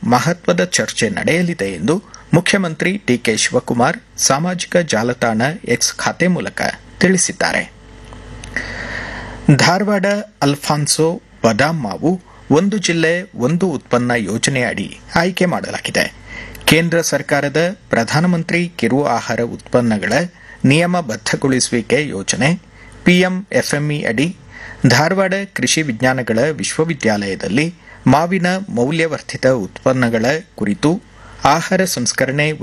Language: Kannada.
ಮಹತ್ವದ ಚರ್ಚೆ ನಡೆಯಲಿದೆ ಎಂದು ಮುಖ್ಯಮಂತ್ರಿ ಡಿಕೆ ಶಿವಕುಮಾರ್ ಸಾಮಾಜಿಕ ಜಾಲತಾಣ ಎಕ್ಸ್ ಖಾತೆ ಮೂಲಕ ತಿಳಿಸಿದ್ದಾರೆ ಧಾರವಾಡ ಅಲ್ಫಾನ್ಸೋ ಬದಾಮ್ ಮಾವು ಒಂದು ಜಿಲ್ಲೆ ಒಂದು ಉತ್ಪನ್ನ ಯೋಜನೆಯಡಿ ಆಯ್ಕೆ ಮಾಡಲಾಗಿದೆ ಕೇಂದ್ರ ಸರ್ಕಾರದ ಪ್ರಧಾನಮಂತ್ರಿ ಕಿರು ಆಹಾರ ಉತ್ಪನ್ನಗಳ ನಿಯಮಬದ್ದಗೊಳಿಸುವಿಕೆ ಯೋಜನೆ ಪಿಎಂಎಫ್ಎಂಇ ಅಡಿ ಧಾರವಾಡ ಕೃಷಿ ವಿಜ್ಞಾನಗಳ ವಿಶ್ವವಿದ್ಯಾಲಯದಲ್ಲಿ ಮಾವಿನ ಮೌಲ್ಯವರ್ಧಿತ ಉತ್ಪನ್ನಗಳ ಕುರಿತು ಆಹಾರ ಸಂಸ್ಕರಣೆ